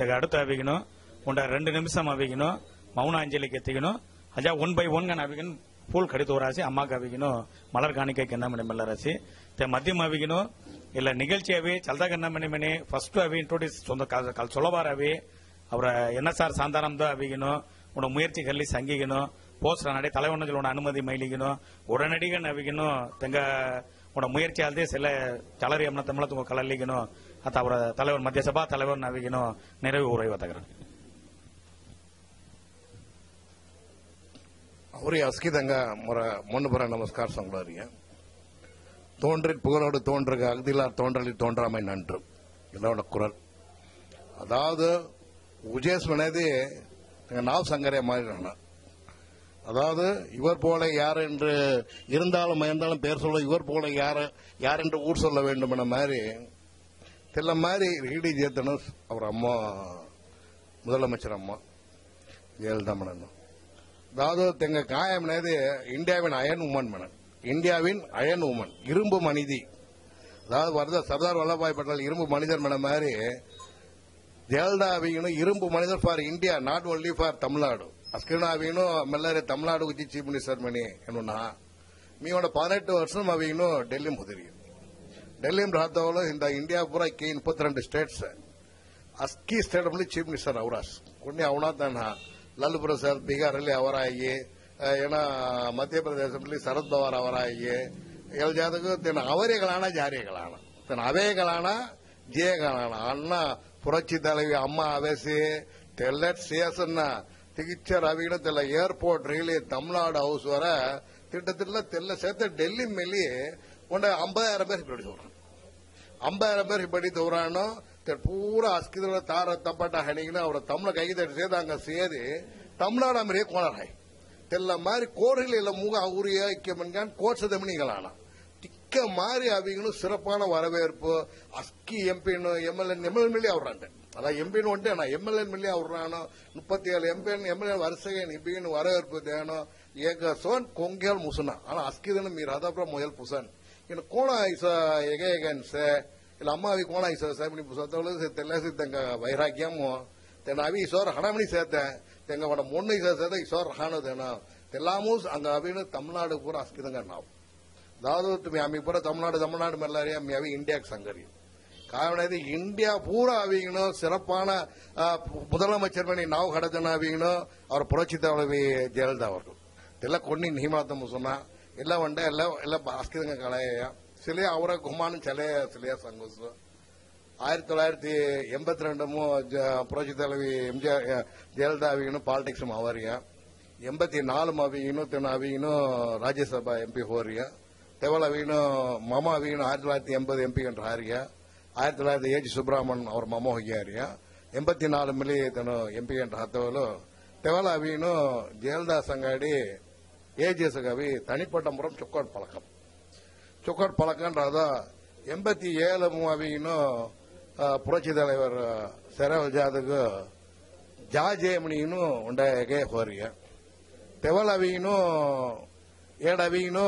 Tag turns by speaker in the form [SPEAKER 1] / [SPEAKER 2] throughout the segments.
[SPEAKER 1] ತೆಗ அடுத்து ಅವಿಗಿನು ಉಂಡ రెండు ನಿಮಿಷம் ಅವಿಗಿನು ಮೌನ ಅಂಜಲಿಗೆ ಎತ್ತಿಗಿನು ಅಜಾ ಒನ್ ಬೈ ಒನ್ ಗನ್ ಅವಿಗಿನ್ పూల్ కడితో రాసి అమ్మకి అవిగిను మలర్ కానిక కింద మణి మెల్ల రాసి తే మద్యం అవిగిను ಇಲ್ಲ ನಿಗಲ್ಚಿ ಅವಿ ಚಲ್ದಾಗ ಮನೆ ಮನೆ ಫಸ್ಟ್ ಅವಿ ಇಂಟ್ರೊಡ್ಯೂಸ್ ಸೊಂದ ಕಲ್ ಸೊಲಬಾರ ಅವಿ ಅವರ ಎನ್ ಎಸ್ ಆರ್ ಸಾಂತಾನಂದ ಅವಿಗಿನು உன முயற்சி கல்லி சங்கிகனோ போஸ்டர் நடி தலைவனத்தில் உன அனுமதி மயிலிகனோ உடனடியாக அவிகனோ தெங்க உன முயற்சி ஆல்தே சில ಚಲರಿ ಅಮ್ಮನ ತಮ್ಮಳ ತುಂಬ ಕಲಲ್ಲಿಗನೋ ಅಥವಾ ಅವರ தலைவர் ಮಧ್ಯ ಸಭಾ தலைவர் ನಾವಿಗನೋ ನೆರವು ಊರೈವತ್ತಾಗ್ರ
[SPEAKER 2] அவரே அஸ்கிதங்க முற முன்னு புற நமஸ்கார் சொல்றாருங்க தோன்றில் புகழோடு தோன்றுக அகதிலார் தோன்றலில் தோன்றாமை நன்று இதோட குரல் அதாவது உஜேஸ் అనేది நாவ் சங்கரே மாதிரி அதாவது இவர் போல யார் என்று இருந்தாலும் இருந்தாலும் பேர் சொல்ல இவர் போல யார் யார் என்று ஊர் சொல்ல வேண்டும் என மாதிரி தெல்ல மாதிரி ரீடி ஜேத்தனும் அவர் அம்மா முதலமைச்சர் அம்மா ஜெயலலிதா மேடம் அதாவது தெங்க காயம் అనేది இந்தியாவின் அயன் உமன் மேடம் இந்தியாவின் அயன் உமன் இரும்பு மனிதி அதாவது வரத சர்தார் வல்லபாய் பட்டேல் இரும்பு மனிதர் மேடம் மாதிரி ஜெயலலிதா அவிங்கனும் இரும்பு மனிதர் for India not only for Tamil Nadu ಅಸ್ಕಿರಣ ಅವಿನು ಮೆಲ್ಲರೆ Tamil Nadu ಉಜ್ಜಿ ಚೀಫ್ ಮಿನಿಸ್ಟರ್ ಮನಿ ಎನ್ನುನ ಮೀವೊಂಡ ಪದಿನೆಟ್ಟು ವರ್ಷ ಅವಿನು ಡೆಲ್ಲಿ ಮುದಿರಿ ಡೆಲ್ಲಿ ರಾತವಳು ಇಂದ ಇಂಡಿಯಾ ಪೂರ ಕೇ ಇಪ್ಪತ್ತೆರಡು ಸ್ಟೇಟ್ಸ್ ಅಸ್ಕಿ ಸ್ಟೇಟ್ ಅಲ್ಲಿ ಚೀಫ್ ಮಿನಿಸ್ಟರ್ ಅವರಾಸ್ కొన్ని అవునాదన్న లల్లు ప్రసాద్ బీహాರಲ್ಲಿ ಅವರಾಗಿ ಏನ ಮಧ್ಯಪ್ರದೇಶದಲ್ಲಿ ಶರದ್ ಪವಾರ್ ಅವರಾಗಿ ಎಲ್ಲ ಜಾತಕ ತಿನ್ನ ಅವರಿಗಳಾಣ ಜಾರಿಗಳಾಣ ತಿನ್ನ ಅವೇಗಳಾಣ ಜೇಗಳಾಣ ಅಣ್ಣ புரட்சி தலைவி அம்மா அவசி தெல்லட் சிஎஸ்என்ன திகிச்சர் அவிகிட தெல்ல ஏர்போர்ட் ரயிலே தமிழ்நாடு ஹவுஸ் வர திட்டத்தில தெல்ல சேர்த்து டெல்லி மேலே கொண்ட ஐம்பதாயிரம் பேர் இப்படி சொல்றாங்க ஐம்பதாயிரம் பேர் இப்படி தூரானோ பூரா ಅಸ್ಕಿದ್ರ ತಾರ ತಪ್ಪಟ ಹಣಿಗಿನ ಅವರ ತಮ್ಮನ ಕೈಗೆ ಸೇದಾಂಗ ಸೇರಿ ತಮಿಳ್ನಾಡು ಅಮರೇ ಕೋಣರಾಯ್ தெல்ல மாதிரி கோரில் இல்ல மூக ஊரிய ஐக்கியமன்கான் கோட்ச தமிழிகளான திக்க மாதிரி அவங்களும் சிறப்பான வரவேற்பு அஸ்கி எம்பின்னு எம்எல்ஏ எம்எல்ஏ மில்லி அவராண்ட அதான் எம்பின்னு வந்துட்டு நான் எம்எல்ஏ மில்லி அவரானோ முப்பத்தி ஏழு எம்பி எம்எல்ஏ వరుసగా இப்படின்னு வரவேற்பு தேனோ ஏக சோன் கொங்கேல் முசுனா ஆனா அஸ்கிதன మీరు అదప్ర మొయల్ పుసన్ ఇన్ కోణ ఇస ఎగేగన్ సే ಇಲ್ಲ ಅಮ್ಮ ಅವಿ ಕೋಣ ಇಸ ಸಾಮಿನಿ ಪುಸತವಳು ತೆಲ್ಲಸಿ ತೆಂಗ ವೈರಾಗ್ಯಮು தென் அவி ஈஸ்வர் ஹணமணி சேர்த்த தெங்க வட முன்ன ஈஸ்வர் சேர்த்த ஈஸ்வர் ஹானதேனா எல்லாமும் அங்க அவின்னு தமிழ்நாடு பூரா அஸ்கிதங்க ನಾವು அதாவது তুমি আমি பூரா தமிழ்நாடு தமிழ்நாடு மெல்லாரியா மீ அவி இந்தியாக்கு சங்கரி காரணம் இது இந்தியா பூரா அவிங்கணும் சிறப்பான ஆ, முதலமைச்சர் மணி ನಾವು கடத்தன அவிங்கணும் அவர் புரட்சி தலைவி ஜெயலலிதா அவர்கள் இதெல்லாம் கொண்டு நியமாத்தம் சொன்னா எல்லாம் வண்ட எல்லாம் எல்லாம் அஸ்கிதங்க கலையா சிலைய அவரை குமானும் சிலைய சிலையா சங்கோசம் ஆயிரத்தி தொள்ளாயிரத்தி எண்பத்தி ரெண்டுமோ புரட்சி தலைவி எம்ஜிஆர் ஜெயலலிதா அவிங்கனும் பாலிடிக்ஸும் அவரியா ಎಂಬತ್ತಿ ನಾಲ್ಕು ಅವಿಗಿನು ತೆನ ಅವಿಗಿನು ರಾಜ್ಯಸಭಾ ಎಂಪಿ ಹೋರಿಯ ತೆವಲ್ ಅವಿಗಿನು ಮಮ ಅವಿಗಿನು ಆயிரத்தி தொள்ளாயிரத்தி எண்பது எம்பி என்ற ಹಾರಿಯ ಆயிரத்தி தொள்ளாயிரத்தி ஏஜி சுப்பிரமன் அவர் மம ಹೋಗ್ಯಾರಿಯ ಎಂಬತ್ತಿ ನಾಲ್ಕು ಮಿಲಿ ತನು ಎಂಪಿ ಎಂಟ ಹತ್ತವಲು ತೆವಲ ಅವಿಗಿನು ಜಯಲಲಿதா ಸಂಗಾಡಿ ஏஜிஎஸ் அவி தனிப்பட்ட முறை சொக்காட் பழக்கம் சொக்காட் பழக்கன்றத எண்பத்தி ஏழு அவிகினும் புரட்சி தலைவர் செரவல் ஜாதுக்கு ಜಾಜೇಮಣಿನು ಉಂಡಾಗೆ ಹೋರಿಯ ತೆವಲ್ ಅವಿಗಿನು ಏಡ್ ಅವಿಗಿನು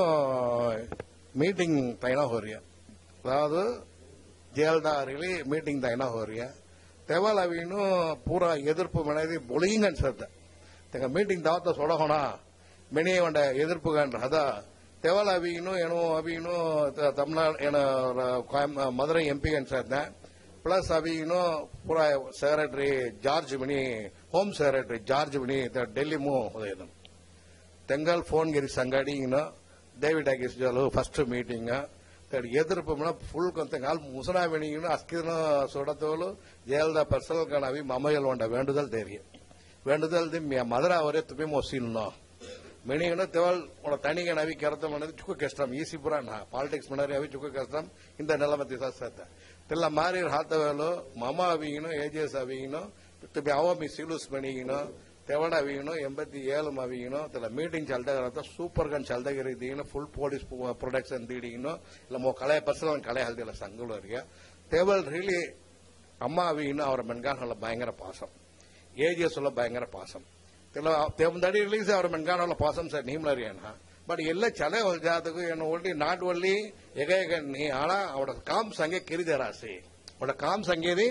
[SPEAKER 2] ಮೀಟಿಂಗ್ ತೈನ ಹೋರಿಯ அதாவது ஜெயலலிதாரிகளே மீட்டிங் தான் என்ன ஹோரியா தெவல் அவின்னு பூரா எதிர்ப்பு மனதி பொலிங்க சேர்த்த தெங்க மீட்டிங் தாவத்த சொடகோனா மெனிய வண்ட எதிர்ப்பு கன்ற அதா தெவல் அவின்னு ಏನೋ ಅವಿನು ತಮಿಳ್ನಾಡು ಏನ ಕೋಯಂ- ಮಧುರೈ ಎಂಪಿ ಅಂತ சேர்த்தேன் ಪ್ಲಸ್ ಅವಿನು ಪೂರಾ secretary George Mani home secretary George Mani Delhi ಮೂ ಹೋದ ತೆಂಗಲ್ ಫೋನ್ ಗಿರಿ ಸಂಗಡಿನ ಡೇವಿಡ್ ಅಗಿಸ್ಜಲು ಫಸ್ಟ್ ಮೀಟಿಂಗ್ ಎದುರು ಫುಲ್ ಕೊಂತ ಕಾಲ್ ಮುಸನಾ ವೆಣಿಗಿನ ಅಸ್ಕಿನ ಸೊಡತೋಲು ಜಯಲಲಿதா பர்சனல் கனவி மமையல் உண்ட வேண்டுதல் தெரியும் வேண்டுதல் மதுரை அவரே துப்பி மொசில்னோம் மெனிಗನ ತೆವಲ್ ಒಳ ತಣಿಗೆ ನವಿ ಕೆರತ ಮನದಿ ಚುಕ್ಕ ಕಷ್ಟಂ ಈಸಿ ಪುರ ನಾ ಪಾಲಿಟಿಕ್ಸ್ ಮನರಿ ಅವಿ ಚುಕ್ಕ ಕಷ್ಟಂ ಇಂದ ನೆಲಮತಿ ಸತ್ತ ತೆಲ್ಲ ಮಾರಿ ಹಾತವೇಲು ಮಮ ಅವಿಗಿನೋ ಏಜೆಸ್ ಅವಿಗಿನೋ ತುಬಿ ಅವ ಮಿ ಸಿಲುಸ್ ಮಣಿಗಿನೋ ತೆವಡ ಅವಿಗಿನೋ ಎಂಬತ್ತಿ ಏಳು ಅವಿಗಿನೋ ತೆಲ್ಲ ಮೀಟಿಂಗ್ ಚಲ್ದಾಗಿರತ್ತ ಸೂಪರ್ ಗನ್ ಚಲ್ದಾಗಿರಿದೀಗಿನೋ ಫುಲ್ ಪೊಲೀಸ್ ಪ್ರೊಡಕ್ಷನ್ ದೀಡಿಗಿನೋ ಇಲ್ಲ ಮೋ ಕಳೆ ಪರ್ಸನಲ್ ಕಳೆ ಹಲ್ದಿಲ್ಲ ಸಂಗಳವರಿಗೆ ಟೇಬಲ್ ರಿಯಲಿ ಅಮ್ಮ ಅವಿಗಿನೋ ಅವರ ಮೆನ್ಗಾನಲ್ಲ ಭಯಂಕರ ಪಾಸಂ ஏஜிஎஸ் உள்ள பயங்கர பாசம் தேவந்தடி ரிலீஸ் அவர் மென்கானோல பாசம் சார் நீம்லரியனா ಬಟ್ ಎಲ್ಲ ಚಲೆ ಜಾತಕು ಏನು ಒಳ್ಳಿ ನಾಟ್ ಒಳ್ಳಿ ಎಗ ಎಗ ನೀ ಆಳ ಅವಡ ಕಾಮ್ ಸಂಗೆ ಕಿರಿದೆ ರಾಸಿ ಅವಡ ಕಾಮ್ ಸಂಗೇದಿ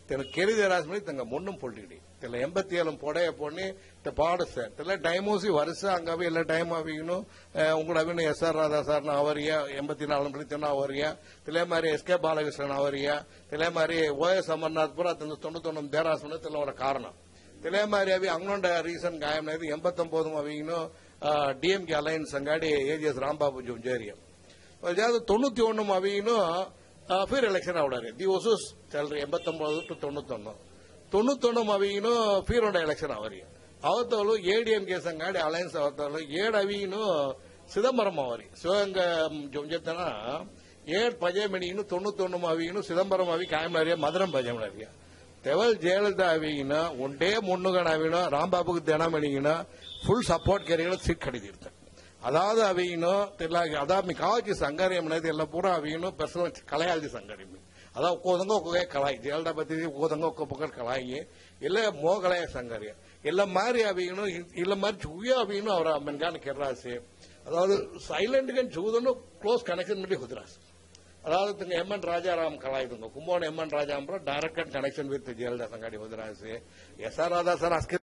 [SPEAKER 2] ತೆಲ ಕೇಳಿದೆ ರಾಜ್ಮಳಿ ತಂಗ ಮುನ್ನುಂ ಪೊಲ್ಟಿಡಿ ತೆಲ ಎಂಬತ್ತಿ ಏಳು ಪೊಡೆಯ ಪೊಣ್ಣಿ ತೆ ಪಾಡು ಸರ್ ತೆಲ ಟೈಮೂಸಿ ವರ್ಷ ಹಂಗವಿ ಎಲ್ಲ ಟೈಮ್ ಅವಿನು ಉಂಗುಡ ಅವಿನು ಎಸ್ ಆರ್ ರಾಧಾ ಸಾರ್ನ ಅವರಿಯ ಎಂಬತ್ತಿ ನಾಳು ಮಳಿತನ ಅವರಿಯ ತೆಲೆ ಮಾರಿ ಎಸ್ ಕೆ ಬಾಲಕೃಷ್ಣನ್ ಅವರಿಯ ತೆಲೆ ಮಾರಿ ಓ ಎಸ್ ಅಮರ್ನಾಥ್ಪುರ ತಂದು ತೊಣ್ಣೂತ್ತೊಂದು ದೇರಾಸನ ತೆಲ ಅವರ ಕಾರಣ ತೆಲೆ ಮಾರಿ ಅವಿ ಅಂಗೊಂಡ ರೀಸನ್ ಗಾಯಂ ಎಂಬತ್ತೊಂಬತ್ತು ಅವಿನು டிஎம்கே அலையன்ஸ் அங்காடி ஏஜிஎஸ் ராம்பாபு ஜோஞ்சேரியம் அதாவது தொண்ணூத்தி ஒண்ணு அவையினும் ಫಿರ್ ಎಲೆಕ್ಷನ್ ಅವಡಾರೆ ದಿ ಹೊಸೂಸ್ ಚಲ್ರಿ ಎಂಬತ್ತೊಂಬತ್ತು ಟು ತೊಣ್ಣೂತ್ತೊಂದು ತೊಣ್ಣೂತ್ತೊಂದು ಅವಿಗಿನು ಫೀರ್ ಒಂಡ ಎಲೆಕ್ಷನ್ ಅವರಿಗೆ ಅವತ್ತವಳು ಎಡಿಎಂಕೆ ಸಂಗಾಡಿ ಅಲಯನ್ಸ್ ಅವತ್ತವಳು ಏಡ್ ಅವಿಗಿನು சிதம்பரம் அவரி சிவகங்கை ஜொஞ்சத்தனா ஏழு பஜயமணின்னு தொண்ணூத்தொன்னு அவின்னு சிதம்பரம் அவி காயமறிய மதுரம் பஜயமணிய ತೆವಲ್ ಜಯಲಲಿತಾ ಅವಿಗಿನ ಒಂದೇ ಮುನ್ನುಗಣ ಅವಿನ ರಾಂಬಾಬುಗೆ ದಣ ಮಣಿಗಿನ ಫುಲ್ ಸಪೋರ್ಟ್ ಕೆರೆಗಳು ಸಿಟ್ ಕಡಿದಿರ್ತಾರೆ அதாவது அவையினும் தெரியல அதாவது మీ కావాల్సిన సంగార్యం అనేది ಎಲ್ಲ ಪೂರ ಅವಿನು ಪರ್ಸನಲ್ ಕಳೆಯಾಲ್ದಿ ಸಂಗಾರ್యం ಅದ ಒಕ್ಕೋದಂಗ ಒಕ್ಕೋಗೆ ಕಳಾಯಿ ಜೇಲ್ಡ ಬತ್ತಿ ಒಕ್ಕೋದಂಗ ಒಕ್ಕೋ ಪಕ್ಕ ಕಳಾಯಿ ಎಲ್ಲ ಮೋಗಳೆಯ ಸಂಗಾರ್ಯ ಎಲ್ಲ ಮಾರಿ ಅವಿನು ಇಲ್ಲ ಮಾರಿ ಚೂಯ ಅವಿನು ಅವರ ಮೆನ್ಗಾನ ಕೆರ್ರಾಸಿ அதாவது சைலண்ட் கன் சூதனும் க்ளோஸ் கனெக்ஷன் பண்ணி குதிராசு அதாவது திங்க எம்என் ராஜாராம் கலாயுதுங்க Kumbakonam MN Rajambaram direct connection with Jayalalithaa சங்காடி குதிராசு எஸ் ஆர் ராதா சார் அஸ்கி